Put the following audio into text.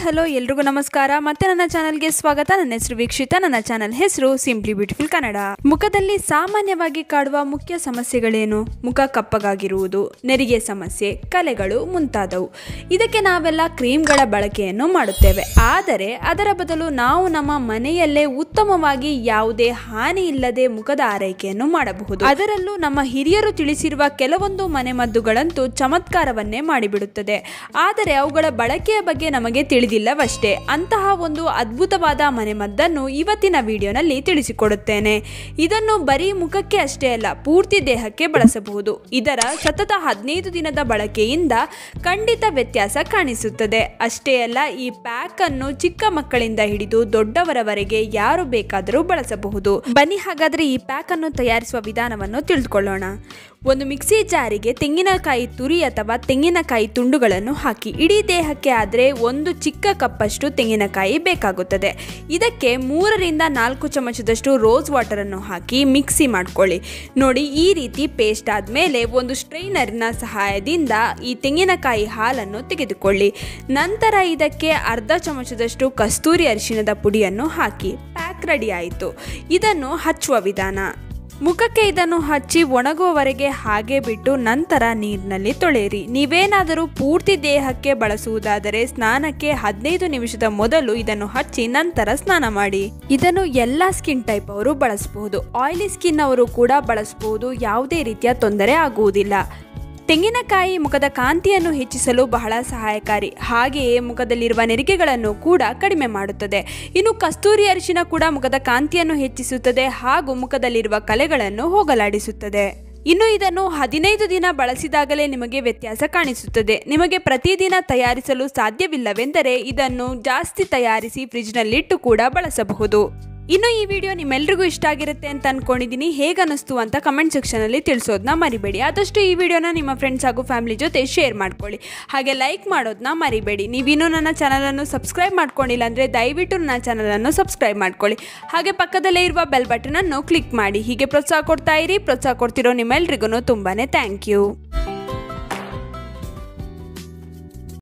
hello ಎಲ್ರಿಗೂ ನಮಸ್ಕಾರ ಮತ್ತೆ ನನ್ನ ಚಾನಲ್ಗೆ ಸ್ವಾಗತ ನನ್ನ ಹೆಸರು ವೀಕ್ಷಿತ ನನ್ನ ಚಾನಲ್ ಹೆಸರು ಸಿಂಪ್ಲಿ ಬ್ಯೂಟಿಫುಲ್ ಕನ್ನಡ ಮುಖದಲ್ಲಿ ಸಾಮಾನ್ಯವಾಗಿ ಕಾಡುವ ಮುಖ್ಯ ಸಮಸ್ಯೆಗಳೇನು ಮುಖ ಕಪ್ಪಗಾಗಿರುವುದು ನೆರಿಗೆ ಸಮಸ್ಯೆ ಕಲೆಗಳು ಮುಂತಾದವು ಇದಕ್ಕೆ ನಾವೆಲ್ಲ ಕ್ರೀಮ್ಗಳ ಬಳಕೆಯನ್ನು ಮಾಡುತ್ತೇವೆ ಆದರೆ ಅದರ ಬದಲು ನಾವು ನಮ್ಮ ಮನೆಯಲ್ಲೇ ಉತ್ತಮವಾಗಿ ಯಾವುದೇ ಹಾನಿ ಇಲ್ಲದೆ ಮುಖದ ಆರೈಕೆಯನ್ನು ಮಾಡಬಹುದು ಅದರಲ್ಲೂ ನಮ್ಮ ಹಿರಿಯರು ತಿಳಿಸಿರುವ ಕೆಲವೊಂದು ಮನೆಮದ್ದುಗಳಂತೂ ಚಮತ್ಕಾರವನ್ನೇ ಮಾಡಿಬಿಡುತ್ತದೆ ಆದರೆ ಅವುಗಳ ಬಳಕೆಯ ಬಗ್ಗೆ ನಮಗೆ ತಿಳಿದಿಲ್ಲವಷ್ಟೇ ಅಂತಹ ಒಂದು ಅದ್ಭುತವಾದ ಮನೆಮದ್ದನ್ನು ಇವತ್ತಿನ ವಿಡಿಯೋನಲ್ಲಿ ತಿಳಿಸಿಕೊಡುತ್ತೇನೆ ಇದನ್ನು ಬರೀ ಮುಖಕ್ಕೆ ಅಷ್ಟೇ ಅಲ್ಲ ಪೂರ್ತಿ ದೇಹಕ್ಕೆ ಬಳಸಬಹುದು ಇದರ ಸತತ ಹದಿನೈದು ದಿನದ ಬಳಕೆಯಿಂದ ಖಂಡಿತ ವ್ಯತ್ಯಾಸ ಕಾಣಿಸುತ್ತದೆ ಅಷ್ಟೇ ಅಲ್ಲ ಈ ಪ್ಯಾಕ್ ಅನ್ನು ಚಿಕ್ಕ ಮಕ್ಕಳಿಂದ ಹಿಡಿದು ದೊಡ್ಡವರವರೆಗೆ ಯಾರು ಬೇಕಾದರೂ ಬಳಸಬಹುದು ಬನ್ನಿ ಹಾಗಾದ್ರೆ ಈ ಪ್ಯಾಕ್ ಅನ್ನು ತಯಾರಿಸುವ ವಿಧಾನವನ್ನು ತಿಳಿದುಕೊಳ್ಳೋಣ ಒಂದು ಮಿಕ್ಸಿ ಜಾರಿಗೆ ತೆಂಗಿನಕಾಯಿ ತುರಿ ಅಥವಾ ತೆಂಗಿನಕಾಯಿ ತುಂಡುಗಳನ್ನು ಹಾಕಿ ಇಡೀ ದೇಹಕ್ಕೆ ಆದರೆ ಒಂದು ಚಿಕ್ಕ ಕಪ್ಪಷ್ಟು ತೆಂಗಿನಕಾಯಿ ಬೇಕಾಗುತ್ತದೆ ಇದಕ್ಕೆ ಮೂರರಿಂದ ನಾಲ್ಕು ಚಮಚದಷ್ಟು ರೋಸ್ ವಾಟರನ್ನು ಹಾಕಿ ಮಿಕ್ಸಿ ಮಾಡ್ಕೊಳ್ಳಿ ನೋಡಿ ಈ ರೀತಿ ಪೇಸ್ಟ್ ಆದಮೇಲೆ ಒಂದು ಸ್ಟ್ರೈನರ್ನ ಸಹಾಯದಿಂದ ಈ ತೆಂಗಿನಕಾಯಿ ಹಾಲನ್ನು ತೆಗೆದುಕೊಳ್ಳಿ ನಂತರ ಇದಕ್ಕೆ ಅರ್ಧ ಚಮಚದಷ್ಟು ಕಸ್ತೂರಿ ಅರಿಶಿಣದ ಪುಡಿಯನ್ನು ಹಾಕಿ ಪ್ಯಾಕ್ ರೆಡಿ ಆಯಿತು ಇದನ್ನು ಹಚ್ಚುವ ವಿಧಾನ ಮುಖಕ್ಕೆ ಇದನ್ನು ಹಚ್ಚಿ ಒಣಗುವವರೆಗೆ ಹಾಗೆ ಬಿಟ್ಟು ನಂತರ ನೀರಿನಲ್ಲಿ ತೊಳೆಯಿರಿ ನೀವೇನಾದರೂ ಪೂರ್ತಿ ದೇಹಕ್ಕೆ ಬಳಸುವುದಾದರೆ ಸ್ನಾನಕ್ಕೆ ಹದಿನೈದು ನಿಮಿಷದ ಮೊದಲು ಇದನ್ನು ಹಚ್ಚಿ ನಂತರ ಸ್ನಾನ ಮಾಡಿ ಇದನ್ನು ಎಲ್ಲ ಸ್ಕಿನ್ ಟೈಪ್ ಅವರು ಬಳಸಬಹುದು ಆಯಿಲಿ ಸ್ಕಿನ್ ಅವರು ಕೂಡ ಬಳಸಬಹುದು ಯಾವುದೇ ರೀತಿಯ ತೊಂದರೆ ಆಗುವುದಿಲ್ಲ ತೆಂಗಿನಕಾಯಿ ಮುಖದ ಕಾಂತಿಯನ್ನು ಹೆಚ್ಚಿಸಲು ಬಹಳ ಸಹಾಯಕಾರಿ ಹಾಗೆಯೇ ಮುಖದಲ್ಲಿರುವ ನೆರಿಗೆಗಳನ್ನು ಕೂಡ ಕಡಿಮೆ ಮಾಡುತ್ತದೆ ಇನ್ನು ಕಸ್ತೂರಿ ಅರಿಶಿನ ಕೂಡ ಮುಖದ ಕಾಂತಿಯನ್ನು ಹೆಚ್ಚಿಸುತ್ತದೆ ಹಾಗೂ ಮುಖದಲ್ಲಿರುವ ಕಲೆಗಳನ್ನು ಹೋಗಲಾಡಿಸುತ್ತದೆ ಇನ್ನು ಇದನ್ನು ಹದಿನೈದು ದಿನ ಬಳಸಿದಾಗಲೇ ನಿಮಗೆ ವ್ಯತ್ಯಾಸ ಕಾಣಿಸುತ್ತದೆ ನಿಮಗೆ ಪ್ರತಿದಿನ ತಯಾರಿಸಲು ಸಾಧ್ಯವಿಲ್ಲವೆಂದರೆ ಇದನ್ನು ಜಾಸ್ತಿ ತಯಾರಿಸಿ ಫ್ರಿಜ್ನಲ್ಲಿಟ್ಟು ಕೂಡ ಬಳಸಬಹುದು ಇನ್ನು ಈ ವಿಡಿಯೋ ನಿಮ್ಮೆಲ್ರಿಗೂ ಇಷ್ಟ ಆಗಿರುತ್ತೆ ಅಂತ ಅನ್ಕೊಂಡಿದ್ದೀನಿ ಹೇಗನ್ನಿಸ್ತು ಅಂತ ಕಮೆಂಟ್ ಸೆಕ್ಷನಲ್ಲಿ ತಿಳಿಸೋದನ್ನ ಮರಿಬೇಡಿ ಆದಷ್ಟು ಈ ವಿಡಿಯೋನ ನಿಮ್ಮ ಫ್ರೆಂಡ್ಸ್ ಹಾಗೂ ಫ್ಯಾಮಿಲಿ ಜೊತೆ ಶೇರ್ ಮಾಡ್ಕೊಳ್ಳಿ ಹಾಗೆ ಲೈಕ್ ಮಾಡೋದನ್ನ ಮರಿಬೇಡಿ ನೀವಿನ್ನೂ ನನ್ನ ಚಾನಲನ್ನು ಸಬ್ಸ್ಕ್ರೈಬ್ ಮಾಡ್ಕೊಂಡಿಲ್ಲ ಅಂದರೆ ದಯವಿಟ್ಟು ನನ್ನ ಚಾನಲನ್ನು ಸಬ್ಸ್ಕ್ರೈಬ್ ಮಾಡ್ಕೊಳ್ಳಿ ಹಾಗೆ ಪಕ್ಕದಲ್ಲೇ ಇರುವ ಬೆಲ್ ಬಟನನ್ನು ಕ್ಲಿಕ್ ಮಾಡಿ ಹೀಗೆ ಪ್ರೋತ್ಸಾಹ ಕೊಡ್ತಾ ಇರಿ ಪ್ರೋತ್ಸಾಹ ಕೊಡ್ತಿರೋ ನಿಮ್ಮೆಲ್ರಿಗೂ ತುಂಬಾ ಥ್ಯಾಂಕ್ ಯು